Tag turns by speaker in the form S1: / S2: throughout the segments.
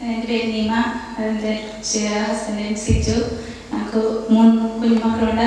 S1: എൻ്റെ പേര് നീമ എൻ്റെ ഹസ്ബൻഡ് സിജു ഞങ്ങൾക്ക് മൂന്ന് കുഞ്ഞുമക്കളുണ്ട്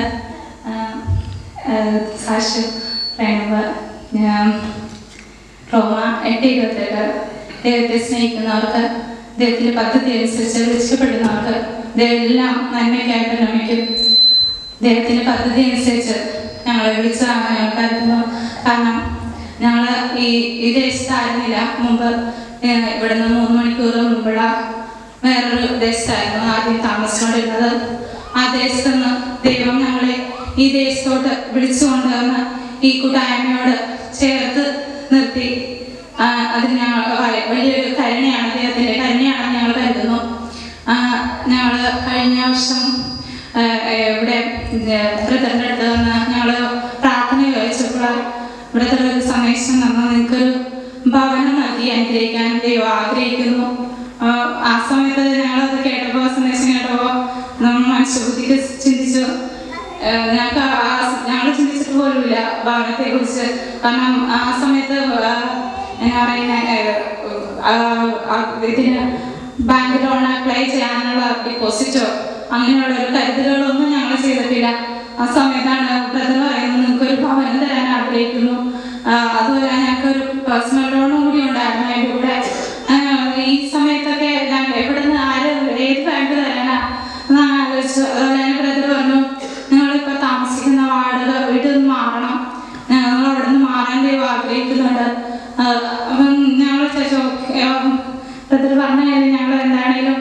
S1: സാഷു പ്രണവ് ഞാൻ റോമ എട്ട് ഇരുപത്തെട്ട് ദൈവത്തെ സ്നേഹിക്കുന്നവർക്ക് ദൈവത്തിൻ്റെ പദ്ധതി അനുസരിച്ച് രക്ഷപ്പെടുന്നവർക്ക് ദൈവം എല്ലാം നന്മയ്ക്കായിട്ട് പരിണമിക്കും ദൈവത്തിൻ്റെ പദ്ധതി അനുസരിച്ച് ഞങ്ങളെ വിളിച്ചതാണ് ഞങ്ങൾ കരുതുന്നു കാരണം ഞങ്ങൾ ഈ ഈ ദേശത്തായിരുന്നില്ല മുമ്പ് ഏഹ് ഇവിടുന്ന് മൂന്ന് മണിക്കൂർ മുമ്പുള്ള വേറൊരു ദേശത്തായിരുന്നു ആദ്യം താമസിച്ചുകൊണ്ടിരുന്നത് ആ ദേശത്ത് നിന്ന് ദൈവം ഞങ്ങളെ ഈ ദേശത്തോട്ട് വിളിച്ചുകൊണ്ട് വന്ന് ഈ കൂട്ടായ്മയോട് ചേർത്ത് നിർത്തി ആ, അത് ഞങ്ങൾ വ- വലിയൊരു കരുണയാണ് ദൈവത്തിൻ്റെ കരുണയാണെന്ന് ഞങ്ങൾ കരുതുന്നു ഞങ്ങൾ കഴിഞ്ഞ വർഷം ആ, ഇവിടെ ബ്രദറിൻ്റെ അടുത്ത് വന്ന് ഞങ്ങൾ പ്രാർത്ഥന ചോദിച്ചപ്പോൾ ബ്രദർ ഒരു സന്ദേശം തന്നു നിങ്ങൾക്കൊരു ഭവനം നൽകി അനുഗ്രഹിക്കാൻ ദൈവം ആഗ്രഹിക്കുന്നു ആ, ആ സമയത്ത് ഞങ്ങളത് കേട്ടപ്പോൾ സന്ദേശം കേട്ടപ്പോൾ നമ്മൾ മനുഷ്യബുദ്ധിക്ക് ചിന്തിച്ചു ഏഹ് ഞങ്ങൾക്ക് ഞങ്ങൾ ചിന്തിച്ചിട്ട് പോലുമില്ല ഭവനത്തെ കുറിച്ച് കാരണം ആ സമയത്ത് ആ, എന്നാ പറയുന്ന ഏഹ്, ആ, ആ, ഇതിന് ബാങ്ക് ലോൺ അപ്ലൈ ചെയ്യാനുള്ള ഡിപ്പോസിറ്റോ അങ്ങനെയുള്ള ഒരു കരുതലുകളൊന്നും ഞങ്ങൾ ചെയ്തിട്ടില്ല ആ സമയത്താണ് ബ്രദർ പറയുന്നത് നിങ്ങൾക്ക് ഒരു ഭവനം തരാൻ ആഗ്രഹിക്കുന്നു ആ, അതുപോലെ ഞങ്ങൾക്ക് ഒരു പേഴ്സണൽ ലോണും കൂടി ഉണ്ടായിരുന്നു അതിൻ്റെ കൂടെ ആ, ഈ സമയത്തൊക്കെ ഞാൻ എവിടുന്ന് ആര് ഏത് ബാങ്ക് തരാനാ എന്ന് ആലോചിച്ചു അതുപോലെ എൻ്റെ ബ്രദർ പറഞ്ഞു നിങ്ങളിപ്പോ താമസിക്കുന്ന വാടക വീട്ടിൽ നിന്ന് മാറണം ഞങ്ങൾ അവിടെ നിന്ന് മാറാൻ ദൈവം ആഗ്രഹിക്കുന്നുണ്ട് ആഹ് അപ്പം ഞങ്ങൾ ചോദിച്ചു ബ്രദർ പറഞ്ഞ കാര്യം ഞങ്ങൾ എന്താണേലും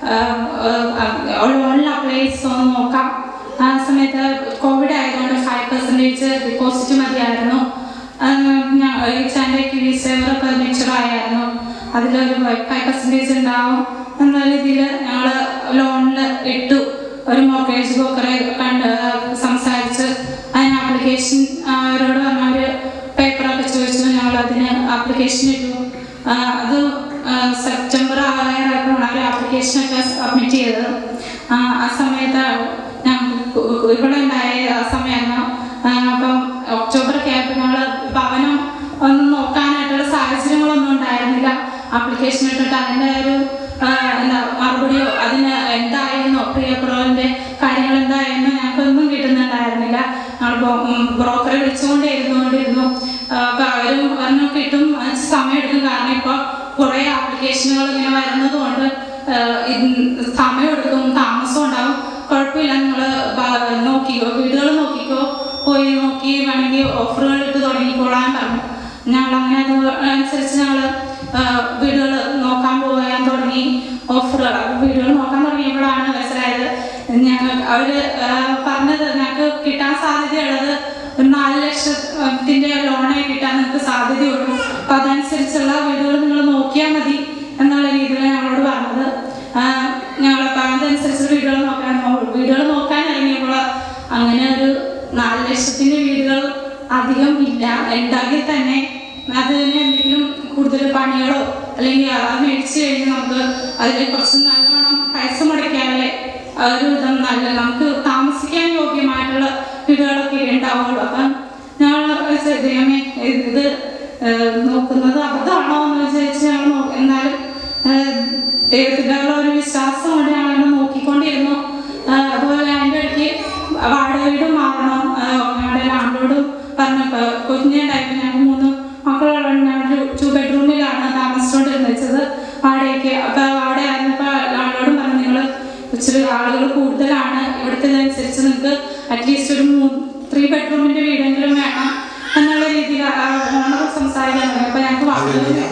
S1: ഉള്ള പ്ലേസ് ഒന്ന് നോക്കാം ആ സമയത്ത് കോവിഡ് ആയതുകൊണ്ട് ഫൈവ് പെർസെൻറ്റേജ് ഡിപ്പോസിറ്റ് മതിയായിരുന്നു ചാൻഡയ്ക്ക് വിസേവറൊക്കെ മിച്ചറായിരുന്നു അതിലൊരു ഫൈവ് പെർസെൻറ്റേജ് ഉണ്ടാവും എന്ന രീതിയിൽ ഞങ്ങൾ ലോണിൽ ഇട്ടു ഒരു മോർഗേജ് ബ്രോക്കറെ കണ്ട് സംസാരിച്ച് അതിന് ആപ്ലിക്കേഷൻ അവരോട് പറഞ്ഞ ഒരു പേപ്പറൊക്കെ ചോദിച്ചു ഞങ്ങൾ അതിന് ആപ്ലിക്കേഷൻ ഇട്ടു ആ, അത് ആ, സെപ്റ്റംബർ ആകാറായപ്പോഴാണ് അവർ ആപ്ലിക്കേഷനൊക്കെ സബ്മിറ്റ് ചെയ്തത് ആ ആ സമയത്ത് ഞാൻ ഇവിടെ ഉണ്ടായ ആ സമയമായിരുന്നു ആ, അപ്പം ഒക്ടോബറൊക്കെ ആയപ്പോൾ ഞങ്ങൾ ഭവനം ഒന്നും നോക്കാനായിട്ടുള്ള സാഹചര്യങ്ങളൊന്നും ഉണ്ടായിരുന്നില്ല ആപ്ലിക്കേഷൻ ഇട്ടിട്ട് അതിൻ്റെ ഒരു ആ, എന്താ മറുപടിയോ അതിന് എന്തായിരുന്നു പ്രിയ പ്രോവിൻ്റെ കാര്യങ്ങൾ എന്തായിരുന്നു ഞങ്ങൾക്കൊന്നും കിട്ടുന്നുണ്ടായിരുന്നില്ല ഞങ്ങൾ ബ്രോക്കറെ വിളിച്ചുകൊണ്ടേ ഇരുന്നുകൊണ്ടിരുന്നു ആ, അപ്പൊ അവരും പറഞ്ഞു കിട്ടും അത് സമയം എടുക്കും കാരണം ഇപ്പോൾ കുറേ ആപ്ലിക്കേഷനുകൾ ഇങ്ങനെ വരുന്നത് കൊണ്ട് ആ, ഇത് സമയം എടുക്കും താമസം ഉണ്ടാവും കുഴപ്പമില്ല നിങ്ങൾ നോക്കിക്കോ വീടുകൾ നോക്കിക്കോ പോയി നോക്കി വേണമെങ്കിൽ ഓഫറുകൾ ഇട്ട് തുടങ്ങിക്കോളാൻ പറഞ്ഞു ഞങ്ങൾ അങ്ങനെ അത് അനുസരിച്ച് ഞങ്ങൾ വീടുകൾ നോക്കാൻ പോകാൻ തുടങ്ങി ഓഫറുകൾ വീടുകൾ നോക്കാൻ തുടങ്ങിയപ്പോഴാണ് മനസ്സിലായത് ഞങ്ങൾ അവർ പറഞ്ഞത് ഞങ്ങൾക്ക് കിട്ടാൻ സാധ്യതയുള്ളത് ഒരു നാല് ലക്ഷത്തിൻ്റെ ലോണേ കിട്ടാൻ നിങ്ങൾക്ക് സാധ്യതയുള്ളൂ അപ്പം അതനുസരിച്ചുള്ള വീടുകൾ നിങ്ങൾ നോക്കിയാൽ മതി എന്നുള്ള രീതിയിൽ ഞങ്ങളോട് പറഞ്ഞത് ഞങ്ങളപ്പോൾ അതനുസരിച്ച് വീടുകൾ നോക്കാൻ വീടുകൾ നോക്കാൻ ഇറങ്ങിയപ്പോൾ അങ്ങനെ ഒരു നാല് ലക്ഷത്തിൻ്റെ വീടുകൾ അധികം ഇല്ല ഉണ്ടാക്കി തന്നെ അതിന് എന്തെങ്കിലും കൂടുതൽ പണികളോ അല്ലെങ്കിൽ അത് മേടിച്ച് കഴിഞ്ഞ് നമുക്ക് അതിൽ കുറച്ച് നല്ലോണം പൈസ മുടക്കിയാലേ ഒരു ഇതും നല്ല നമുക്ക് താമസിക്കാൻ യോഗ്യമായിട്ടുള്ള വീടുകളൊക്കെ ഉണ്ടാവുള്ളൂ അപ്പം ഞങ്ങൾ വിചാരിച്ചു, ദൈവമേ ഇത് ഏഹ്, നോക്കുന്നത് അബദ്ധമാണോ എന്ന് വിചാരിച്ച് ഞങ്ങൾ നോ- എന്നാലും ഏഹ്, ദൈവത്തിൻ്റെ ഉള്ള ഒരു വിശ്വാസം കൊണ്ട് ഞങ്ങൾ അങ്ങനെ നോക്കിക്കൊണ്ടിരുന്നു ഏഹ്, അതുപോലെ അതിൻ്റെ ഇടയ്ക്ക് വാടക വീട് മാറണം ഏഹ്, ഞങ്ങളുടെ ലാൻഡോട് പറഞ്ഞപ്പോൾ കുഞ്ഞുണ്ടായപ്പോൾ ഞങ്ങൾ മൂന്ന് മക്കളുള്ള ഞങ്ങൾ ടു ബെഡ്റൂമിലാണ് താമസിച്ചുകൊണ്ടിരുന്നത് വെച്ചത് വാടകയ്ക്ക് അപ്പോൾ അവിടെ ആയിരുന്നപ്പോൾ ലാൻഡോടും പറഞ്ഞു നിങ്ങൾ ഇച്ചിരി ആളുകൾ കൂടുതലാണ് ഇവിടുത്തെ അനുസരിച്ച് നിങ്ങൾക്ക് അറ്റ്ലീസ്റ്റ് ഒരു മൂന്ന് ത്രീ ബെഡ്റൂമിൻ്റെ വീടെങ്കിലും വേണം എന്നുള്ള രീതിയിൽ ഓണർ സംസാരിക്കാൻ തുടങ്ങി അപ്പോൾ ഞങ്ങൾക്ക് വളരെ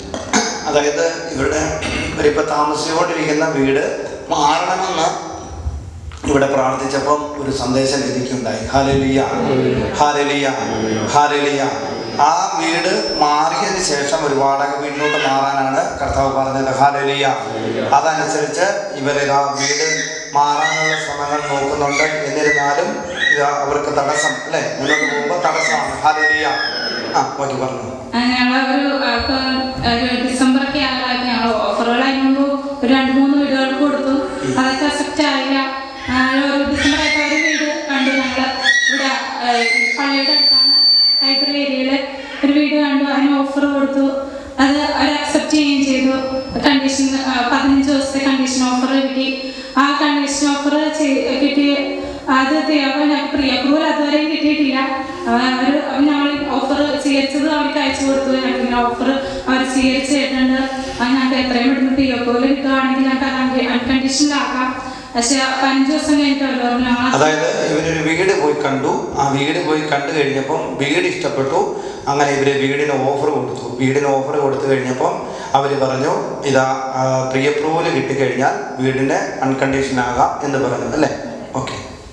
S2: അതായത് ഇവരുടെ ഇവരിപ്പോൾ താമസിച്ചുകൊണ്ടിരിക്കുന്ന വീട് മാറണമെന്ന് ഇവിടെ പ്രാർത്ഥിച്ചപ്പം ഒരു സന്ദേശം ലഭിക്കുകയുണ്ടായി ഹാലലിയ ഹാലലിയ ഹാലലിയ ആ വീട് മാറിയതിന് ശേഷം ഒരു വാടക വീട്ടിലോട്ട് മാറാനാണ് കർത്താവ് പറഞ്ഞത് ഹാലലിയ അതനുസരിച്ച് ഇവർ ആ വീട് മാറാനുള്ള ശ്രമങ്ങൾ നോക്കുന്നുണ്ട് എന്നിരുന്നാലും ഇത് അവർക്ക് തടസ്സം അല്ലേ മുന്നോട്ട് പോകുമ്പോൾ തടസ്സമാണ് ഹാലലിയ ആ ബാക്കി പറഞ്ഞു
S1: ഞങ്ങൾ ഒരു ആ, ഇപ്പൊ ഒരു ഡിസംബർ ഒക്കെ ആകാതെ ഞങ്ങൾ ഓഫറുകൾ അതിനുമ്പ് ഒരു രണ്ട് മൂന്ന് വീടുകൾക്ക് കൊടുത്തു അതൊക്കെ അക്സെപ്റ്റ് ആയില്ല ആ, ഒരു ഡിസംബർ ആയപ്പോൾ ഒരു വീട് കണ്ടു ഞങ്ങൾ ഇവിടെ ആ, പള്ളിയുടെ അടുത്താണ് ലൈബ്രറി ഏരിയയിൽ ഒരു വീട് കണ്ടു അതിന് ഓഫർ കൊടുത്തു അത് അവർ അക്സെപ്റ്റ് ചെയ്യുകയും ചെയ്തു കണ്ടീഷൻ പതിനഞ്ച് ദിവസത്തെ കണ്ടീഷൻ ഓഫർ കിട്ടി ആ കണ്ടീഷൻ ഓഫർ കിട്ടി അത് അപ്പോൾ ഞാൻ പ്രീ അപ്രൂവൽ അതുവരെയും കിട്ടിയിട്ടില്ല അവർ ഞങ്ങൾ ഓഫർ സ്വീകരിച്ചത് അവർക്ക് അയച്ചു കൊടുത്തു ഞങ്ങൾക്ക് ഓഫർ അവർ സ്വീകരിച്ച് തരുന്നുണ്ട് അത് ഞങ്ങൾക്ക് എത്രയും പെട്ടെന്ന് പ്രീ അപ്രൂവൽ കിട്ടുകയാണെങ്കിൽ ഞങ്ങൾക്ക് അൺകണ്ടീഷനിലാക്കാം പക്ഷെ പതിനഞ്ച് ദിവസം കഴിഞ്ഞിട്ട് അവർ പറഞ്ഞു ഞങ്ങൾ
S2: അതായത് ഇവരൊരു വീട് പോയി കണ്ടു ആ വീട് പോയി കണ്ടു കഴിഞ്ഞപ്പം വീട് ഇഷ്ടപ്പെട്ടു അങ്ങനെ ഇവർ വീടിന് ഓഫർ കൊടുത്തു വീടിന് ഓഫർ കൊടുത്തു കഴിഞ്ഞപ്പം അവർ പറഞ്ഞു ഇതാ പ്രീ അപ്രൂവൽ കിട്ടിക്കഴിഞ്ഞാൽ വീടിന് അൺകണ്ടീഷൻ ആകാം എന്ന് പറഞ്ഞു അല്ലേ ഓക്കെ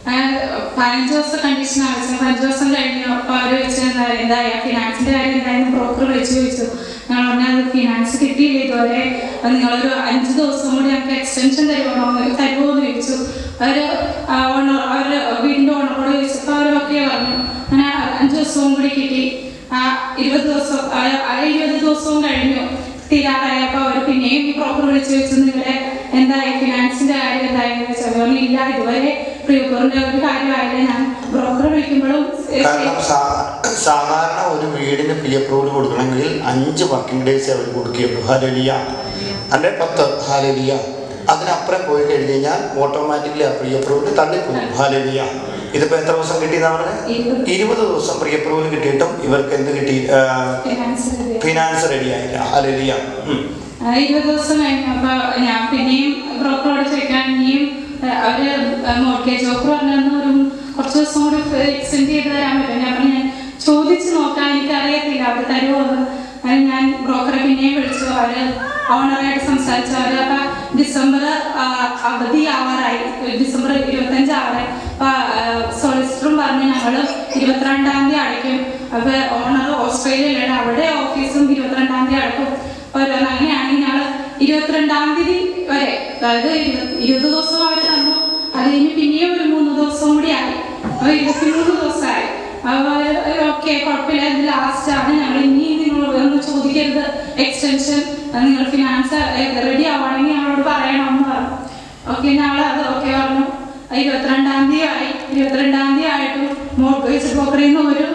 S1: പതിനഞ്ച് ദിവസം കണ്ടീഷൻ ആവശ്യം പതിനഞ്ച് ദിവസം കഴിഞ്ഞു അപ്പോൾ അവർ വെച്ച് എന്തായ ഫിനാൻസിന്റെ കാര്യം എന്തായാലും ബ്രോക്കർ വിളിച്ചു ചോദിച്ചു ഞങ്ങൾ പറഞ്ഞത് ഫിനാൻസ് കിട്ടിയില്ല ഇതുവരെ അത് നിങ്ങളൊരു അഞ്ച് ദിവസം കൂടി ഞങ്ങൾക്ക് എക്സ്റ്റൻഷൻ തരുമോ തരുമോ എന്ന് ചോദിച്ചു അവർ ഓണർ അവർ വീടിൻ്റെ ഓണറോട് ചോദിച്ചപ്പോൾ അവരൊക്കെ പറഞ്ഞു അങ്ങനെ അഞ്ച് ദിവസവും കൂടി കിട്ടി ആ ഇരുപത് ദിവസം ആ ആ ഇരുപത് ദിവസവും കഴിഞ്ഞു തീരാറായപ്പോൾ അവർ പിന്നെയും ഈ ബ്രോക്കർ വിളിച്ചു ചോദിച്ചു നിങ്ങളുടെ എന്തായി ഫിനാൻസിന്റെ കാര്യം എന്തായെന്ന് വെച്ചാൽ പറഞ്ഞു ഇല്ല ഇതുവരെ പ്രീബോറിന്റെ ഒരു കാര്യമായില്ല ഞാൻ ബ്രോക്കറെ വിളിക്കുമ്പോഴും ഏ,
S2: കാരണം സാ- സാധാരണ ഒരു വീടിന് പ്രീ അപ്രൂവൽ കൊടുക്കണമെങ്കിൽ അഞ്ച് വർക്കിംഗ് ഡേയ്സ് അവർ കൊടുക്കുകയുള്ളൂ ഹാലലിയ അല്ലെ പത്ത് ഹാലലിയ അതിനപ്പുറം പോയി കഴിഞ്ഞ് കഴിഞ്ഞാൽ ഓട്ടോമാറ്റിക്കലി ആ പ്രീ അപ്രൂവൽ തള്ളിപ്പോകും ഹാലലിയ ഇതിപ്പോൾ എത്ര ദിവസം കിട്ടിയെന്നാണ് പറഞ്ഞത്
S1: ഇരുപത്
S2: ഇരുപത് ദിവസം പ്രീ അപ്രൂവൽ കിട്ടിയിട്ടും ഇവർക്ക് എന്ത് കിട്ടി
S1: ഫിനാൻസ് റെഡി.
S2: ഫിനാൻസ് റെഡി ആയില്ല ഹാലലിയ ഉം.
S1: ആ, ഇരുപത് ദിവസം കഴിഞ്ഞപ്പോ ഞാൻ പിന്നെയും ബ്രോക്കറോട് ചോദിക്കാൻ ഇനിയും ആ, അവര് മോർഗേജ് ഓഫർ പറഞ്ഞിരുന്നു ഒരു കുറച്ച് ദിവസം കൂടി എക്സ്റ്റെൻഡ് ചെയ്ത് തരാൻ പറ്റും ഞാൻ പറഞ്ഞു ഞാൻ ചോദിച്ചു നോക്കാൻ എനിക്ക് അറിയത്തില്ല അവർ തരുമോ എന്ന് അത് ഞാൻ ബ്രോക്കറെ പിന്നെയും വിളിച്ചു അവര് ഓണറായിട്ട് സംസാരിച്ചു അവര് അപ്പൊ ഡിസംബർ ആ, അവധി ആവാറായി ഡിസംബർ ഇരുപത്തഞ്ച് ആവാറായി അപ്പൊ സോളിസിറ്ററും പറഞ്ഞു ഞങ്ങള് ഇരുപത്തിരണ്ടാം തീയതി അടയ്ക്കും അപ്പൊ ഓണർ ഓസ്ട്രേലിയയിലാണ് അവിടെ ഓഫീസും ഇരുപത്തിരണ്ടാം തീയതി അടക്കും ഓരോന്ന് അങ്ങനെയാണെങ്കിൽ ഞങ്ങൾ ഇരുപത്തിരണ്ടാം തീയതി വരെ അതായത് ഇരുപത് ഇരുപത് ദിവസം അവർ തന്നു അത് കഴിഞ്ഞ് പിന്നെയും ഒരു മൂന്ന് ദിവസം കൂടി ആയി അപ്പോൾ ഇരുപത്തിമൂന്ന് ദിവസമായി അപ്പോൾ ഓക്കെ കുഴപ്പമില്ല ഇത് ലാസ്റ്റ് ആണ് ഞങ്ങൾ ഇനി നിങ്ങൾ ഒന്നും ചോദിക്കരുത് എക്സ്റ്റൻഷൻ നിങ്ങൾ ഫിനാൻസ് റെഡി ആവുകയാണെങ്കിൽ ഞങ്ങളോട് പറയണമെന്ന് പറഞ്ഞു ഓക്കെ ഞങ്ങൾ അത് ഓക്കെ പറഞ്ഞു ഇരുപത്തിരണ്ടാം തീയതി ആയി ഇരുപത്തിരണ്ടാം തീയതി ആയിട്ടും മോർഗേജ് ബ്രോക്കറിൽ നിന്ന് ഒരു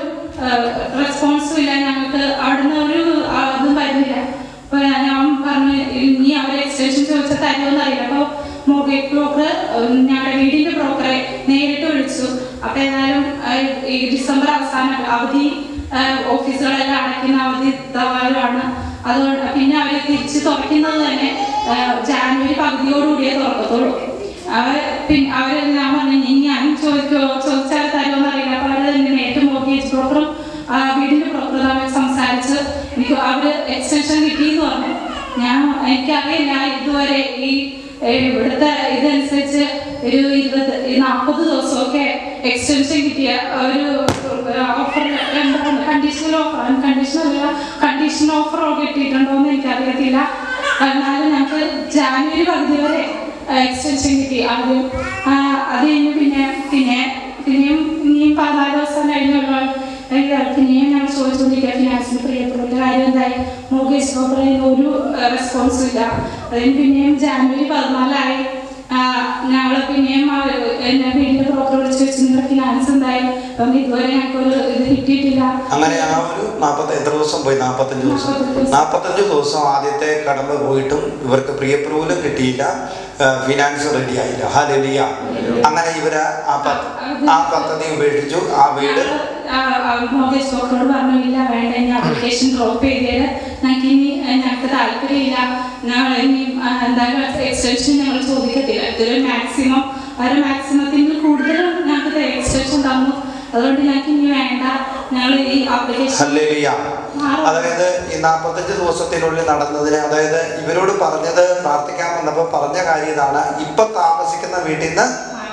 S1: റെസ്പോൺസും ഇല്ല ഞങ്ങൾക്ക് അവിടുന്ന് ഒരു ആ, ഇതും വരുന്നില്ല അപ്പൊ ഞാൻ പറഞ്ഞു ഇനി അവർ എക്സ്റ്റൻഷൻ ചോദിച്ചാൽ തരുമെന്ന് അറിയില്ല അപ്പോൾ മോർഗേജ് ബ്രോക്കർ ഞങ്ങളുടെ വീടിന്റെ ബ്രോക്കറെ നേരിട്ട് വിളിച്ചു അപ്പൊ ഏതായാലും ആ, ഈ ഡിസംബർ അവസാനം അവധി ആ, ഓഫീസുകളെല്ലാം അടയ്ക്കുന്ന അവധി തവാലാണ് അതുകൊണ്ട് പിന്നെ അവർ തിരിച്ച് തുറക്കുന്നത് തന്നെ ആ, ജാനുവരി പകുതിയോടുകൂടിയേ തുറക്കത്തുള്ളൂ അവർ പിന്നെ അവർ ഞാൻ പറഞ്ഞു ഇനി ഞാൻ ചോദിക്കോ ചോദിച്ചാൽ തരുമെന്ന് അറിയില്ല അപ്പോൾ അവർ തന്നെ നേരിട്ട് മോർഗേജ് ബ്രോക്കറും ആ, വീടിന്റെ ബ്രോക്കറും തമ്മിൽ സംസാരിച്ച് എനിക്ക് അവർ എക്സ്റ്റൻഷൻ കിട്ടിയെന്ന് പറഞ്ഞു ഞാൻ എനിക്കറിയില്ല ഇതുവരെ ഈ ഏ, ഇവിടുത്തെ ഇതനുസരിച്ച് ഒരു ഇരുപത് നാൽപ്പത് ദിവസമൊക്കെ എക്സ്റ്റൻഷൻ കിട്ടിയ ഒരു ഓഫർ എന്താണ് കണ്ടീഷണൽ ഓഫർ അൺകണ്ടീഷണൽ അല്ല കണ്ടീഷണൽ ഓഫർ കിട്ടിയിട്ടുണ്ടോ എന്ന് എനിക്കറിയത്തില്ല എന്നാലും ഞങ്ങൾക്ക് ജാനുവരി പകുതി വരെ എക്സ്റ്റൻഷൻ കിട്ടി ആദ്യം ആ, അത് കഴിഞ്ഞ് പിന്നെ പിന്നെ പിന്നെയും ഇനിയും പതിനാല് ദിവസം കഴിഞ്ഞുള്ള പിന്നെയും ഞങ്ങൾ ചോദിച്ചുകൊണ്ടിരിക്കുക ഫിനാൻസിന് പ്രിയപ്പെട്ട കാര്യം എന്തായി മോർഗേജ് ഓഫറിൽ ഒരു റെസ്പോൺസും ഇല്ല അതിന് പിന്നെയും ജാനുവരി പതിനാലായി ഞങ്ങൾ പിന്നെയും അവര് എന്നെ വീടിന്റെ ബ്രോക്കർ വിളിച്ച് വെച്ച് നിങ്ങളുടെ ഫിനാൻസ് എന്തായി അപ്പം ഇതുവരെ ഞങ്ങൾക്കൊരു ഇത് കിട്ടിയിട്ടില്ല
S2: അങ്ങനെ ആ ഒരു നാൽപ്പത്തി എത്ര ദിവസം പോയി നാൽപ്പത്തഞ്ച് ദിവസം നാൽപ്പത്തഞ്ച് ദിവസം ആദ്യത്തെ കടമ്പ പോയിട്ടും ഇവർക്ക് പ്രീ അപ്രൂവലും കിട്ടിയില്ല ഫിനാൻസ് റെഡി ആയില്ല ഹാലിയ അങ്ങനെ ഇവര് ആ പദ്ധ ആ പദ്ധതി ഉപേക്ഷിച്ചു ആ വീട്
S1: മോർഗേജ് ബ്രോക്കറോട് പറഞ്ഞു ഇല്ല വേണ്ട ഇനി ആപ്ലിക്കേഷൻ ഡ്രോപ്പ് ചെയ്തേര് ഞങ്ങൾക്ക് ഇനി ഏഹ്, ഞങ്ങൾക്ക് താല്പര്യമില്ല ഞങ്ങൾ ഇനി ആ, എന്തായാലും എക്സ്റ്റൻഷൻ ഞങ്ങൾ ചോദിക്കത്തില്ല ഇതൊരു മാക്സിമം ഒരു മാക്സിമത്തിൽ കൂടുതൽ ഞങ്ങൾക്ക് എക്സ്റ്റൻഷൻ തന്നു അതുകൊണ്ട് ഞങ്ങൾക്ക് ഇനി വേണ്ട ഞങ്ങൾ ഈ ആപ്ലിക്കേഷൻ
S2: ഹല്ലേലൂയ. അതായത് ഈ നാൽപ്പത്തഞ്ച് ദിവസത്തിനുള്ളിൽ നടന്നതിന് അതായത് ഇവരോട് പറഞ്ഞത് പ്രാർത്ഥിക്കാൻ വന്നപ്പോൾ പറഞ്ഞ കാര്യം ഇതാണ് ഇപ്പൊ താമസിക്കുന്ന വീട്ടിൽ നിന്ന്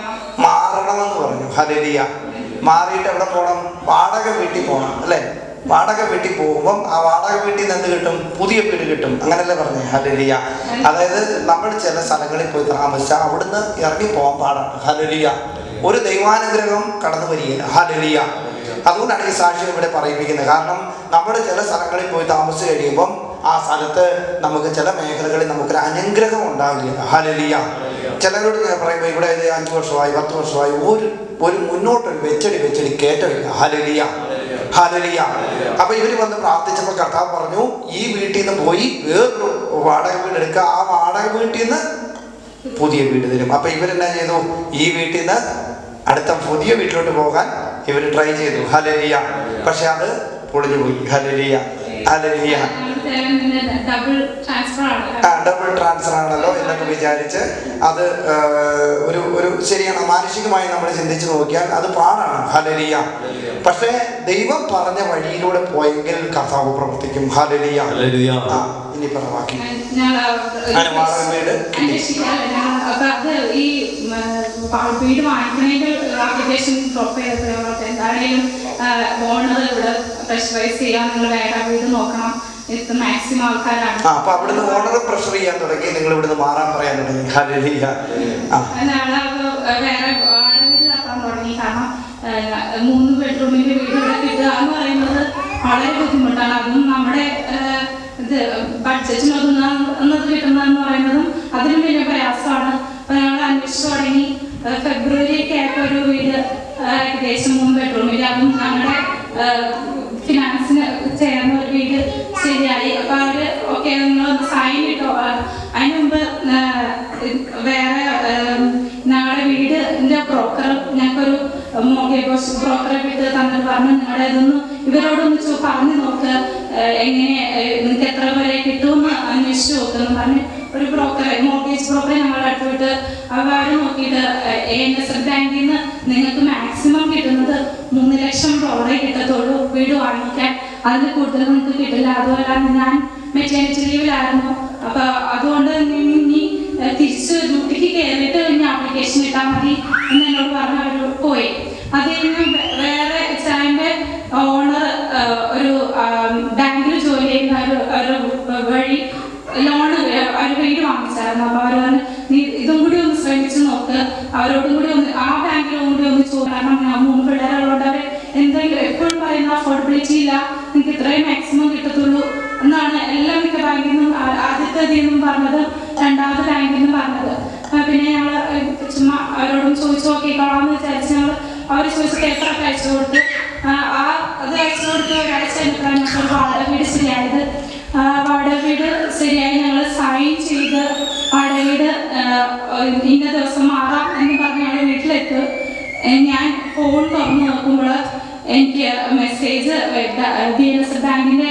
S2: മാറണമെന്ന് പറഞ്ഞു ഹലരിയ മാറിയിട്ട് എവിടെ പോകണം വാടക വീട്ടിൽ പോകണം അല്ലേ വാടക വീട്ടിൽ പോകുമ്പം ആ വാടക വീട്ടിൽ നിന്ന് എന്ത് കിട്ടും പുതിയ വീട് കിട്ടും അങ്ങനല്ലേ പറഞ്ഞു ഹലരിയ അതായത് നമ്മൾ ചില സ്ഥലങ്ങളിൽ പോയി താമസിച്ചാൽ അവിടുന്ന് ഇറങ്ങി പോകാൻ പാടാണ് ഹലരിയ ഒരു ദൈവാനുഗ്രഹം കടന്നു വരികയില്ല ഹലരിയ അതുകൊണ്ടാണ് ഈ സാക്ഷ്യം ഇവിടെ പറയിപ്പിക്കുന്നത് കാരണം നമ്മൾ ചില സ്ഥലങ്ങളിൽ പോയി താമസിച്ച് കഴിയുമ്പം ആ സ്ഥലത്ത് നമുക്ക് ചില മേഖലകളിൽ നമുക്കൊരു അനുഗ്രഹം ഉണ്ടാകുകയില്ല ഹലലിയ ചിലരോട് ഞാൻ പറയുമ്പോൾ ഇവിടെ ഇത് അഞ്ച് വർഷമായി പത്ത് വർഷമായി ഒരു ഒരു മുന്നോട്ടൊരു വെച്ചടി വെച്ചടി കയറ്റമില്ല ഹലലിയ ഹലലിയ അപ്പൊ ഇവര് വന്ന് പ്രാർത്ഥിച്ചപ്പോൾ കർത്താവ് പറഞ്ഞു ഈ വീട്ടിൽ നിന്ന് പോയി വേറൊരു വാടക വീട് എടുക്കുക ആ വാടക വീട്ടിൽ നിന്ന് പുതിയ വീട് തരും അപ്പൊ ഇവരെന്നാ ചെയ്തു ഈ വീട്ടിൽ നിന്ന് അടുത്ത പുതിയ വീട്ടിലോട്ട് പോകാൻ ഇവർ ട്രൈ ചെയ്തു ഹലരിയ പക്ഷെ അത് പൊളിഞ്ഞു പോയി ഹലരിയ ഹലരിയ
S1: ഡബിൾ ട്രാൻസ്ഫർ ആണ്
S2: ആ ഡബിൾ ട്രാൻസ്ഫർ ആണല്ലോ എന്നൊക്കെ വിചാരിച്ച് അത് ആ, ഒരു ഒരു ശരിയാണ് മാനുഷികമായി നമ്മൾ ചിന്തിച്ച് നോക്കിയാൽ അത് പാടാണ് ഹലലിയ പക്ഷേ ദൈവം പറഞ്ഞ വഴിയിലൂടെ പോയെങ്കിൽ കർത്താവ് പ്രവർത്തിക്കും ഹലലിയ
S3: ഹല്ലേലൂയ.
S2: ആ ഇനി പറ ബാക്കി
S1: ഞങ്ങൾ
S2: അങ്ങനെ വാടക വീട് കിട്ടി.
S1: അന്വേഷിക്കാറില്ല ഞങ്ങൾ അപ്പൊ അത് ഈ ഉം, ആ, വീട് വാങ്ങിക്കണമെങ്കിൽ ആപ്ലിക്കേഷൻ ഡ്രോപ്പ് ചെയ്തത് എന്തായാലും ഓണർ ഇവിടെ പ്രഷറൈസ് ചെയ്യാൻ നിങ്ങൾ വേറെ വീട് നോക്കണം ഇത് മാക്സിമം ആൾക്കാരാണ്
S2: ആ അപ്പൊ അവിടുന്ന് ഓണർ പ്രഷർ ചെയ്യാൻ തുടങ്ങി നിങ്ങൾ ഇവിടുന്ന് മാറാൻ പറയാൻ തുടങ്ങി ഹലലിയ ആ
S1: ഞങ്ങൾ വേറെ വാടക വീട് തപ്പാൻ തുടങ്ങി കാരണം ആ, മൂന്ന് ബെഡ്റൂമിന്റെ വീട് ഇവിടെ കിട്ടുക എന്ന് പറയുന്നത് വളരെ ബുദ്ധിമുട്ടാണ് അതും നമ്മുടെ ആ, ഇത് ബഡ്ജറ്റിന് ഒതുങ്ങുന്നത് കിട്ടുന്നതെന്ന് പറയുന്നതും അതിലും വലിയ പ്രയാസമാണ് അപ്പൊ ഞങ്ങൾ അന്വേഷിച്ചു തുടങ്ങി ആ, ഫെബ്രുവരി ഒക്കെ ആയപ്പോൾ ഒരു വീട് ആ, ഏകദേശം മൂന്ന് ബെഡ്റൂമിൽ അതും ഞങ്ങളുടെ ഫിനാൻസിന് ചേർന്ന ഒരു വീട് ശരിയായി അപ്പൊ അവര് ഓക്കെ നിങ്ങളൊന്ന് സൈൻ ഇട്ടോ ആ, അതിന് മുമ്പ് ആ, വേറെ ഉം, ഞങ്ങളുടെ വീടിന്റെ ബ്രോക്കർ ഞങ്ങൾക്കൊരു മോർഗേജ് ബ്രോക്കറെ വിട്ട് തന്നിട്ട് പറഞ്ഞു നിങ്ങളുടെ ഇതൊന്ന് ഇവരോടൊന്ന് ചോ- പറഞ്ഞു നോക്ക് ആ, എങ്ങനെ ആ, നിങ്ങൾക്ക് എത്ര വരെ കിട്ടുമെന്ന് അന്വേഷിച്ച് നോക്കുന്നു പറഞ്ഞ് ഒരു ബ്രോക്കറെ മോർഗേജ് ബ്രോക്കറെ ഞങ്ങളുടെ അടുത്ത് വിട്ട് അവർ നോക്കിയിട്ട് എ എൻ എസ് എൽ ബാങ്കിൽ നിന്ന് നിങ്ങൾക്ക് മാക്സിമം കിട്ടുന്നത് മൂന്ന് ലക്ഷം ഡോളറേ കിട്ടത്തുള്ളൂ വീട് വാങ്ങിക്കാൻ അതിൽ കൂടുതൽ നിങ്ങൾക്ക് കിട്ടില്ല അതുപോലെ ഞാൻ മെറ്റേണിറ്റി ലീവിലായിരുന്നു അപ്പൊ അതുകൊണ്ട് നീ നീ, ഏഹ്, തിരിച്ച് ഡ്യൂട്ടിക്ക് കയറിയിട്ട് ഇനി ആപ്ലിക്കേഷൻ ഇട്ടാൽ മതി എന്ന് എന്നോട് പറഞ്ഞ് അവർ പോയി അത് കഴിഞ്ഞ് വേ- വേറെ ചായന്റെ ഓണർ ഒരു ബാങ്കിൽ ജോലി ചെയ്യുന്ന ഒരു ഒരു വഴി ലോണ് ഒരു വീട് വാങ്ങിച്ചായിരുന്നു അപ്പൊ അവർ പറഞ്ഞു നീ ഇതും കൂടി ഒന്ന് ശ്രമിച്ചു നോക്ക് അവരോടും കൂടി ഒന്ന് ആ ബാങ്കിലും കൂടി ഒന്ന് ചോദിക്കും കാരണം ഞാൻ മൂന്ന് പിള്ളേരുള്ളതുകൊണ്ട് അവർ എന്തെങ്കിലും എപ്പോഴും പറയുന്ന അഫോർഡബിലിറ്റി ഇല്ല നിങ്ങൾക്ക് ഇത്രയും മാക്സിമം കിട്ടത്തുള്ളൂ എന്നാണ് എല്ലാ മിക്ക ബാങ്കിൽ നിന്നും ആ- ആദ്യത്തെ ഇതിൽ നിന്നും പറഞ്ഞത് രണ്ടാമത്തെ ബാങ്കിൽ നിന്നും പറഞ്ഞത് ആ, പിന്നെ ഞങ്ങൾ ചുമ്മാ അവരോടും ചോദിച്ചു നോക്കിക്കോളാന്ന് വിചാരിച്ച് ഞങ്ങൾ അവർ ചോദിച്ച പേപ്പറൊക്കെ അയച്ചു കൊടുത്തു ആ, ആ അത് അയച്ചു കൊടുത്ത് ഒരാഴ്ച കഴിഞ്ഞപ്പോഴാണ് ഞങ്ങൾക്ക് ഒരു വാടക വീട് ശരിയായത് ആ, വാടക വീട് ശരിയായി ഞങ്ങൾ സൈൻ ചെയ്ത് വാടക വീട് ആ, ഇന്ന ദിവസം മാറാം എന്ന് പറഞ്ഞ് ഞങ്ങൾ വീട്ടിലെത്തും ഏ, ഞാൻ ഫോൺ തുറന്ന് നോക്കുമ്പോൾ എനിക്ക് മെസ്സേജ് ബി എൻ എസ് ബാങ്കിന്റെ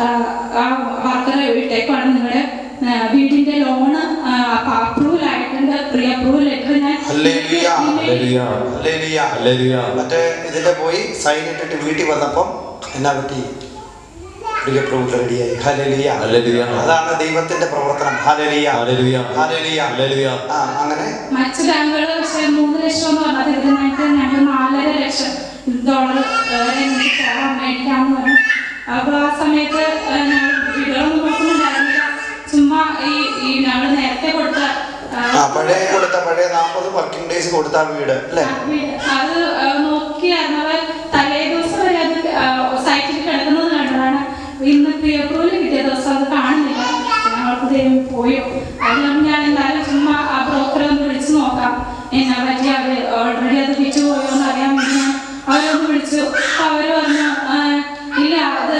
S1: വർക്കറെ ഇട്ടേക്കാണ് നിങ്ങളുടെ ആ, വീടിന്റെ ലോണ് അപ്രൂവൽ ആയിട്ടുണ്ട് പ്രീ അപ്രൂവൽ ലെറ്റർ ഞാൻ
S2: ഹല്ലേലൂയ.
S3: ഹല്ലേലൂയ.
S2: ഹല്ലേലൂയ.
S3: ഹല്ലേലൂയ.
S2: മറ്റേ ഇതിന്റെ പോയി സൈൻ ഇട്ടിട്ട് വീട്ടിൽ വന്നപ്പം എന്നാ പറ്റി പ്രിയ പ്രഭു റെഡിയായി ഹലലിയ
S3: ഹല്ലേലൂയ.
S2: അതാണ് ദൈവത്തിന്റെ പ്രവർത്തനം ഹലലിയ
S3: ഹല്ലേലൂയ.
S2: ഹല്ലേലൂയ.
S3: ഹല്ലേലൂയ.
S2: ആ അങ്ങനെ
S1: മറ്റു ബാങ്കുകൾ പക്ഷേ മൂന്ന് ലക്ഷം എന്ന് പറഞ്ഞത് ഇതിൽ ഞങ്ങൾക്ക് ഞങ്ങൾക്ക് നാലര ലക്ഷം ഡോളർ എനിക്ക് കയറാൻ മേടിക്കാമെന്ന് പറഞ്ഞു അപ്പൊ ആ സമയത്ത് ഏഹ്, ഞങ്ങൾ വീടുകളൊന്നും നോക്കുന്നുണ്ടായിരുന്നില്ല ചുമ്മാ ഈ ഈ ഞങ്ങൾ നേരത്തെ കൊടുത്ത ആ,
S2: ആ പഴയ കൊടുത്ത പഴയ നാൽപ്പത് വർക്കിംഗ് ഡേയ്സ് കൊടുത്ത ആ വീട് അല്ലേ
S1: ആ വീട് അത് ആ, നോക്കിയായിരുന്നവർ തലേ ദിവസം വരെ അത് ആ, സൈറ്റിൽ കിടക്കുന്നത് കണ്ടതാണ് ഇന്ന് പ്രീ അപ്രൂവൽ കിട്ടിയ ദിവസം അത് കാണുന്നില്ല ഞങ്ങൾക്ക് ദൈവം പോയോ അതുകൊണ്ട് ഞാൻ എന്തായാലും ചുമ്മാ ആ ബ്രോക്കറെ ഒന്ന് വിളിച്ചു നോക്കാം എന്നാ പറ്റി അവർ ഓൾറെഡി അത് വിറ്റു പോയോ എന്ന് അറിയാൻ വേണ്ടി ഞാൻ അവരൊന്ന് വിളിച്ചു അപ്പൊ അവര് പറഞ്ഞു "ആ, ഇല്ല അത്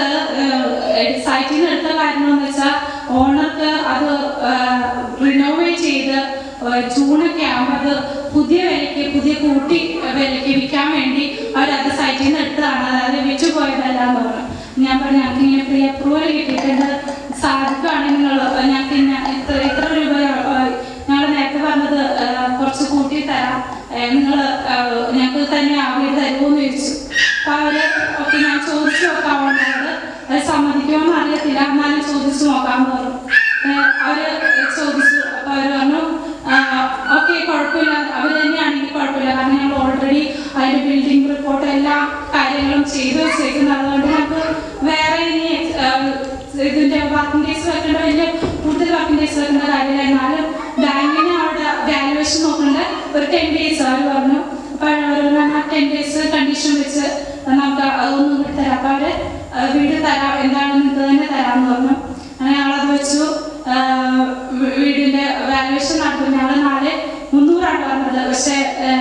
S1: സൈറ്റിൽ നിന്ന് എടുത്ത കാരണം എന്ന് വെച്ചാൽ ഓണർക്ക് അത് റിനോവേറ്റ് ചെയ്ത് ആ, ജൂണൊക്കെ ആകുമ്പോൾ അത് പുതിയ വിലയ്ക്ക് പുതിയ കൂട്ടി വിലയ്ക്ക് വിൽക്കാൻ വേണ്ടി അവരത് സൈറ്റിൽ നിന്ന് എടുത്തതാണ് അതായത് വിറ്റു പോയതല്ല എന്ന് പറഞ്ഞു ഞാൻ പറഞ്ഞു ഞങ്ങൾക്ക് ഇങ്ങനെ പ്രീ അപ്രൂവൽ കിട്ടിയിട്ടുണ്ട് സാധിക്കുകയാണെങ്കിൽ നിങ്ങൾ ഞങ്ങൾക്ക് ഇന്ന ഇത്ര ഇത്ര രൂപ ഞങ്ങൾ നേരത്തെ പറഞ്ഞത് ആ, കുറച്ച് കൂട്ടി തരാം നിങ്ങൾ ഞങ്ങൾക്ക് തന്നെ ആ വീട് തരുമോ എന്ന് ചോദിച്ചു അപ്പൊ അവര് ഓക്കെ ഞാൻ ചോദിച്ചു നോക്കാവുന്നത് അത് സമ്മതിക്കുമോ എന്ന് അറിയത്തില്ല എന്നാലും ചോദിച്ചു നോക്കാമെന്ന് പറഞ്ഞു ഏഹ് അവര് ചോദിച്ചു അപ്പൊ അവര് പറഞ്ഞു ഓക്കെ കുഴപ്പമില്ല അവർ തന്നെയാണെങ്കിൽ കുഴപ്പമില്ല കാരണം ഞങ്ങൾ ഓൾറെഡി അതിന്റെ ബിൽഡിംഗ് റിപ്പോർട്ട് എല്ലാ കാര്യങ്ങളും ചെയ്തു വെച്ചേക്കുന്നത് അതുകൊണ്ട് ഞങ്ങൾക്ക് വേറെ ഇനി ഏഹ്, ഇതിന്റെ വർക്കിംഗ് ഡേയ്സ് വെക്കേണ്ട വലിയ കൂടുതൽ വർക്കിംഗ് ഡേയ്സ് വെക്കേണ്ട കാര്യമില്ല എന്നാലും ബാങ്കിന് അവിടെ വാലുവേഷൻ നോക്കേണ്ട ഒരു ടെൻ ഡേയ്സ് അവർ പറഞ്ഞു അപ്പൊ അവർ ടെൻ ഡേയ്സ് കണ്ടീഷൻ വെച്ച് നമുക്ക് അതൊന്നും കൂടി തരാം അപ്പൊ അവര് ആ, വീട് തരാം എന്താണ് നിങ്ങൾക്ക് തന്നെ തരാമെന്ന് പറഞ്ഞു അങ്ങനെ ഞങ്ങളത് വെച്ചു ആ, വീ- വീടിന്റെ വാലുവേഷൻ നടത്തും ഞങ്ങൾ നാല് മുന്നൂറാണ് പറഞ്ഞത് പക്ഷെ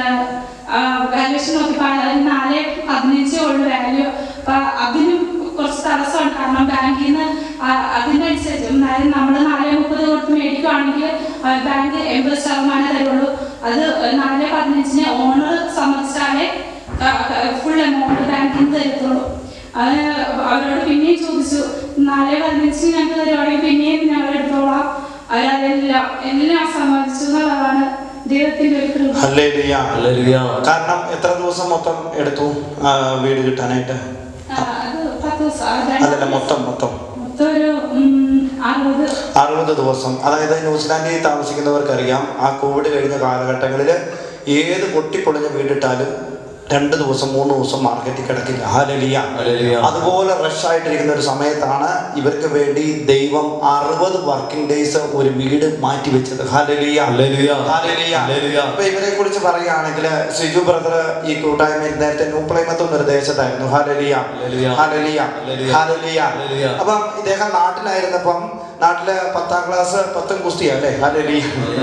S1: വാലുവേഷൻ നോക്കിയപ്പോൾ അതിന് നാല് പതിനഞ്ചേ ഉള്ളു വാല്യൂ അപ്പൊ അതിനും കുറച്ച് തടസ്സമാണ് കാരണം ബാങ്കിൽ നിന്ന് ആ- അതിനനുസരിച്ച് അതായത് നമ്മൾ നാല് മുപ്പത് കൊടുത്ത് മേടിക്കുകയാണെങ്കിൽ ആ, ബാങ്ക് എൺപത് ശതമാനം തരുള്ളൂ അത് നാല് പതിനഞ്ചിന് ഓണർ സമ്മതിച്ചാലേ ഫുൾ എമൗണ്ട് ബാങ്കിൽ നിന്ന് തരത്തുള്ളൂ അത് അവരോട് പിന്നെയും ചോദിച്ചു നാല് പതിനഞ്ചിന് ഞങ്ങൾക്ക് തരുവാണെങ്കിൽ പിന്നെയും ഞങ്ങൾ എടുത്തോളാം അവരതെല്ലാം എല്ലാം സമ്മതിച്ചു എന്നുള്ളതാണ് ദൈവത്തിന്റെ ഒരു കൃപ
S2: ഹല്ലേലൂയ.
S3: ഹല്ലേലൂയ.
S2: കാരണം എത്ര ദിവസം മൊത്തം എടുത്തു ആ, വീട് കിട്ടാനായിട്ട്
S1: ആ, അത് പത്ത് ദിവസം ആ, രണ്ട്
S2: അതല്ല മൊത്തം മൊത്തം
S1: മൊത്തം ഒരു ഉം, അറുപത്
S2: അറുപത് ദിവസം അതായത് ന്യൂസിലാൻഡിൽ താമസിക്കുന്നവർക്കറിയാം ആ കോവിഡ് കഴിഞ്ഞ കാലഘട്ടങ്ങളിൽ ഏത് പൊട്ടിപ്പൊളിഞ്ഞ വീടിട്ടാലും രണ്ട് ദിവസം മൂന്ന് ദിവസം മാർക്കറ്റിൽ കിടക്കില്ല ഹാലലിയ
S3: ഹല്ലേലൂയ.
S2: അതുപോലെ റഷ് ആയിട്ടിരിക്കുന്ന ഒരു സമയത്താണ് ഇവർക്ക് വേണ്ടി ദൈവം അറുപത് വർക്കിംഗ് ഡേയ്സ് ഒരു വീട് മാറ്റി വെച്ചത് ഹാലലിയ
S3: ഹല്ലേലൂയ.
S2: ഹാലലിയ
S3: ഹല്ലേലൂയ.
S2: അപ്പൊ ഇവരെ കുറിച്ച് പറയുകയാണെങ്കിൽ സിജു ബ്രദർ ഈ കൂട്ടായ്മയിൽ നേരത്തെ ന്യൂപ്ലൈമത്ത് നിർദ്ദേശത്തായിരുന്നു ഹാലലിയ
S3: ഹല്ലേലൂയ.
S2: ഹാലലിയ
S3: ഹല്ലേലൂയ.
S2: ഹാലലിയ
S3: ഹല്ലേലൂയ.
S2: അപ്പം ഇദ്ദേഹം നാട്ടിലായിരുന്നപ്പം നാട്ടില് പത്താം ക്ലാസ് പത്തും കുസ്തിയാ അല്ലേ ഹാലലിയ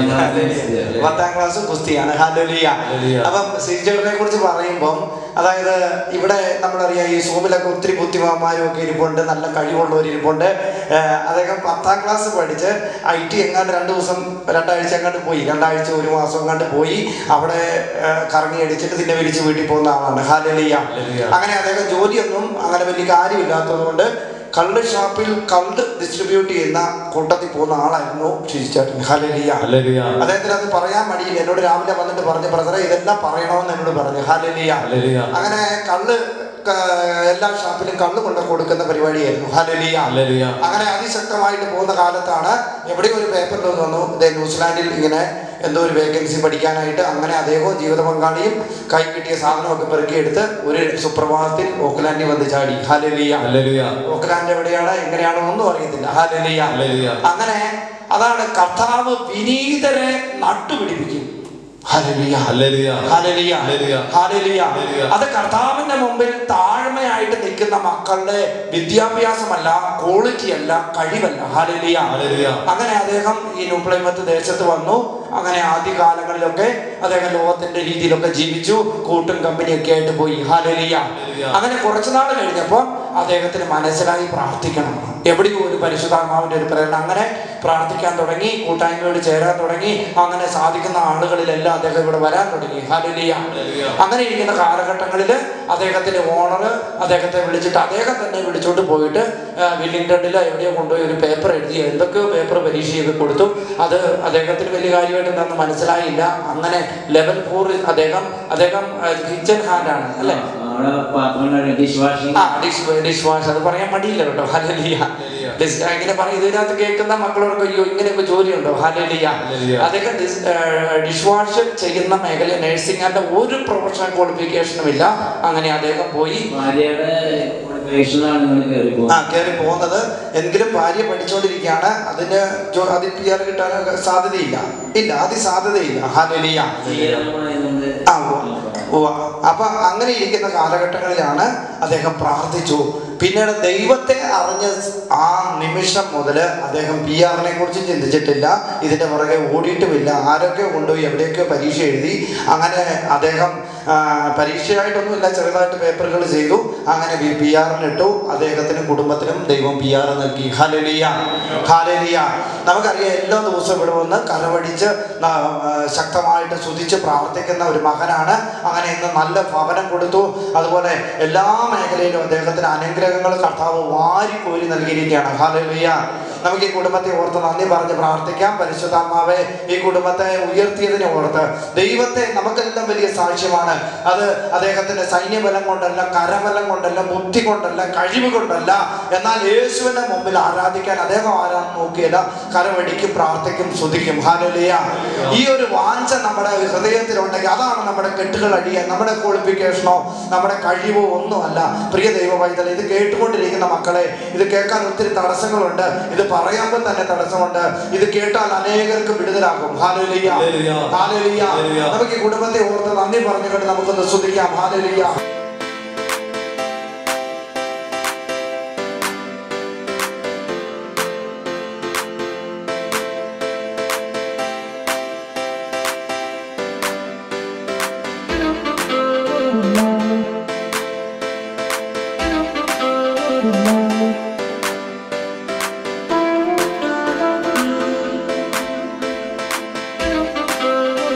S2: പത്താം ക്ലാസ് കുസ്തിയാണ് ഹാലലിയ
S3: ഹല്ലേലൂയ.
S2: അപ്പം സിരിച്ചേട്ടനെ കുറിച്ച് പറയുമ്പം അതായത് ഇവിടെ നമ്മളറിയാം ഈ സൂമിലൊക്കെ ഒത്തിരി ബുദ്ധിമാന്മാരും ഒക്കെ ഇരിപ്പുണ്ട് നല്ല കഴിവുള്ളവർ ഇരിപ്പുണ്ട് ഏഹ് അദ്ദേഹം പത്താം ക്ലാസ് പഠിച്ച് ഐ ടി എങ്ങാണ്ട് രണ്ട് ദിവസം രണ്ടാഴ്ച എങ്ങാണ്ട് പോയി രണ്ടാഴ്ച ഒരു മാസം എങ്ങാണ്ട് പോയി അവിടെ ഏഹ് കറങ്ങി അടിച്ചിട്ട് പിന്നെ വിരിച്ച് വീട്ടിൽ പോകുന്ന ആളാണ് ഹാലലിയ
S3: ഹല്ലേലൂയ.
S2: അങ്ങനെ അദ്ദേഹം ജോലിയൊന്നും അങ്ങനെ വലിയ കാര്യമില്ലാത്തതുകൊണ്ട് കള്ള് ഷാപ്പിൽ കള്ള് ഡിസ്ട്രിബ്യൂട്ട് ചെയ്യുന്ന കൂട്ടത്തിൽ പോകുന്ന ആളായിരുന്നു ഷിജിച്ചേട്ടൻ ഹലലിയ
S3: ഹല്ലേലൂയ.
S2: അദ്ദേഹത്തിന് അത് പറയാൻ മടിയില്ല എന്നോട് രാവിലെ വന്നിട്ട് പറഞ്ഞു ബ്രദറെ ഇതെല്ലാം പറയണമെന്ന് എന്നോട് പറഞ്ഞു ഹലലിയ
S3: ഹല്ലേലൂയ.
S2: അങ്ങനെ കള്ള് ക- എല്ലാ ഷാപ്പിലും കള്ള് കൊണ്ട് കൊടുക്കുന്ന പരിപാടിയായിരുന്നു ഹലലിയ
S3: ഹല്ലേലൂയ.
S2: അങ്ങനെ അതിശക്തമായിട്ട് പോകുന്ന കാലത്താണ് എവിടെയോ ഒരു പേപ്പറിൽ വന്നു ഇതേ ന്യൂസിലാൻഡിൽ ഇങ്ങനെ എന്തോ ഒരു വേക്കൻസി പഠിക്കാനായിട്ട് അങ്ങനെ അദ്ദേഹവും ജീവിത പങ്കാളിയും കൈ കിട്ടിയ സാധനമൊക്കെ പെറുക്കിയെടുത്ത് ഒരു സുപ്രഭാതത്തിൽ ഓക്ലാൻഡിൽ വന്ന് ചാടി ഹലലിയ
S3: ഹല്ലേലൂയ.
S2: ഓക്ലാൻഡ് എവിടെയാണ് എങ്ങനെയാണോ ഒന്നും അറിയത്തില്ല ഹലലിയ
S3: ഹല്ലേലൂയ.
S2: അങ്ങനെ അതാണ് കർത്താവ് വിനീതരെ നട്ടുപിടിപ്പിക്കും ഹല്ലേലൂയ.
S3: ഹല്ലേലൂയ.
S2: ഹല്ലേലൂയ.
S3: ഹല്ലേലൂയ.
S2: ഹല്ലേലൂയ.
S3: ഹല്ലേലൂയ.
S2: അത് കർത്താവിന്റെ മുമ്പിൽ താഴ്മയായിട്ട് നിൽക്കുന്ന മക്കളുടെ വിദ്യാഭ്യാസമല്ല ക്വാളിറ്റി അല്ല കഴിവല്ല ഹാലലിയ
S3: ഹല്ലേലൂയ.
S2: അങ്ങനെ അദ്ദേഹം ഈ ന്യൂപ്ലൈമത്ത് ദേശത്ത് വന്നു അങ്ങനെ ആദ്യ കാലങ്ങളിലൊക്കെ അദ്ദേഹം ലോകത്തിന്റെ രീതിയിലൊക്കെ ജീവിച്ചു കൂട്ടും കമ്പനിയൊക്കെ ആയിട്ട് പോയി ഹാലലിയ
S3: ഹല്ലേലൂയ.
S2: അങ്ങനെ കുറച്ചു നാൾ കഴിഞ്ഞപ്പോൾ അദ്ദേഹത്തിന് മനസ്സിലായി പ്രാർത്ഥിക്കണം എവിടെയോ ഒരു പരിശുദ്ധാത്മാവിന്റെ ഒരു പ്രേരണ അങ്ങനെ പ്രാർത്ഥിക്കാൻ തുടങ്ങി കൂട്ടായ്മയോട് ചേരാൻ തുടങ്ങി അങ്ങനെ സാധിക്കുന്ന ആളുകളിലെല്ലാം അദ്ദേഹം ഇവിടെ വരാൻ തുടങ്ങി ഹാലലിയ
S3: ഹല്ലേലൂയ.
S2: അങ്ങനെ ഇരിക്കുന്ന കാലഘട്ടങ്ങളിൽ അദ്ദേഹത്തിന്റെ ഓണർ അദ്ദേഹത്തെ വിളിച്ചിട്ട് അദ്ദേഹം തന്നെ വിളിച്ചോണ്ട് പോയിട്ട് ആ, വില്ലിംഗ്ടണിലോ എവിടെയോ കൊണ്ടുപോയി ഒരു പേപ്പർ എഴുതി എന്തൊക്കെയോ പേപ്പർ പരീക്ഷ ചെയ്ത് കൊടുത്തു അത് അദ്ദേഹത്തിന് വലിയ കാര്യമായിട്ട് എന്താണെന്ന് മനസ്സിലായില്ല അങ്ങനെ ലെവൽ ഫോർ അദ്ദേഹം അദ്ദേഹം കിച്ചൺ ഹാൻഡ് ആണ് അല്ലേ
S4: അവിടെ പാത്രം ഡിഷ് വാഷിംഗ്
S2: ആ ഡിഷ് ഡിഷ് വാഷ് അത് പറയാൻ മടിയില്ല കേട്ടോ ഹലലിയ ഡിസ് ഇങ്ങനെ പറയും ഇതിനകത്ത് കേൾക്കുന്ന മക്കളോടൊക്കെ അയ്യോ ഇങ്ങനെയൊക്കെ ജോലിയുണ്ടോ ഹലലിയ
S3: ഹല്ലേലൂയ.
S2: അദ്ദേഹം ഡിഷ് വാഷ് ചെയ്യുന്ന മേഖല നഴ്സിംഗിന്റെ ഒരു പ്രൊഫഷണൽ ക്വാളിഫിക്കേഷനും ഇല്ല അങ്ങനെ അദ്ദേഹം പോയി
S4: ഭാര്യയുടെ ക്വാളിഫിക്കേഷനിലാണ് നിങ്ങൾ കയറി
S2: ആ
S4: പോകുന്നത്
S2: കയറി പോകുന്നത് എങ്കിലും ഭാര്യ പഠിച്ചുകൊണ്ടിരിക്കുകയാണ് അതിന് ജോ- അതിൽ പി ആർ കിട്ടാൻ സാധ്യതയില്ല ഇല്ല അതിൽ സാധ്യതയില്ല ഹലലിയ
S4: ചെയ്യാനായതുകൊണ്ട്
S2: ആ ഉവ്വ. ഉവ്വ. അപ്പൊ അങ്ങനെ ഇരിക്കുന്ന കാലഘട്ടങ്ങളിലാണ് അദ്ദേഹം പ്രാർത്ഥിച്ചു പിന്നീട് ദൈവത്തെ അറിഞ്ഞ ആ നിമിഷം മുതൽ അദ്ദേഹം പി ആറിനെ കുറിച്ച് ചിന്തിച്ചിട്ടില്ല ഇതിന്റെ പുറകെ ഓടിയിട്ടുമില്ല ആരൊക്കെ കൊണ്ടുപോയി എവിടെയൊക്കെ പരീക്ഷ എഴുതി അങ്ങനെ അദ്ദേഹം ആ, പരീക്ഷയായിട്ടൊന്നുമില്ല ചെറുതായിട്ട് പേപ്പറുകൾ ചെയ്തു അങ്ങനെ പി ആറിനിട്ടു അദ്ദേഹത്തിനും കുടുംബത്തിനും ദൈവം പി ആർ നൽകി ഹലലിയ ഹാലലിയ നമുക്കറിയാം എല്ലാ ദിവസവും ഇവിടെ വന്ന് കരവടിച്ച് ന- ആ, ശക്തമായിട്ട് സ്തുതിച്ച് പ്രാർത്ഥിക്കുന്ന ഒരു മകനാണ് അങ്ങനെ ഇന്ന് നല്ല ഭവനം കൊടുത്തു അതുപോലെ എല്ലാ മേഖലയിലും അദ്ദേഹത്തിന് അനുഗ്രഹങ്ങൾ കർത്താവ് വാരിക്കോരി നൽകിയിരിക്കുകയാണ് ഹാലലിയ നമുക്ക് ഈ കുടുംബത്തെ ഓർത്ത് നന്ദി പറഞ്ഞ് പ്രാർത്ഥിക്കാം പരിശുദ്ധാത്മാവെ ഈ കുടുംബത്തെ ഉയർത്തിയതിനെ ഓർത്ത് ദൈവത്തെ നമുക്കെല്ലാം വലിയ സാക്ഷ്യമാണ് അത് അദ്ദേഹത്തിന്റെ സൈന്യബലം കൊണ്ടല്ല കരബലം കൊണ്ടല്ല ബുദ്ധി കൊണ്ടല്ല കഴിവ് കൊണ്ടല്ല എന്നാൽ യേശുവിന്റെ മുമ്പിൽ ആരാധിക്കാൻ അദ്ദേഹം ആരാന്ന് നോക്കിയില്ല കരവടിക്കും പ്രാർത്ഥിക്കും സ്തുതിക്കും ഹാലലിയ ഈ ഒരു വാഞ്ച നമ്മുടെ ഹൃദയത്തിലുണ്ടെങ്കിൽ അതാണ് നമ്മുടെ കെട്ടുകൾ അടിയാൻ നമ്മുടെ ക്വാളിഫിക്കേഷനോ നമ്മുടെ കഴിവോ ഒന്നുമല്ല പ്രിയ ദൈവ പൈതൽ ഇത് കേട്ടുകൊണ്ടിരിക്കുന്ന മക്കളെ ഇത് കേൾക്കാൻ ഒത്തിരി തടസ്സങ്ങളുണ്ട് ഇത് പറയുമ്പോൾ തന്നെ തടസ്സമുണ്ട് ഇത് കേട്ടാൽ അനേകർക്ക് വിടുതലാകും ഹാലലിയ
S3: ഹല്ലേലൂയ.
S2: ഹാലലിയ
S3: ഹല്ലേലൂയ.
S2: നമുക്ക് ഈ കുടുംബത്തെ ഓർത്ത് നന്ദി പറഞ്ഞുകൊണ്ട് നമുക്കൊന്ന് സ്തുതിക്കാം ഹാലലിയ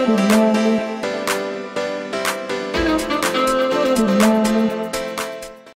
S3: ഉമ്മ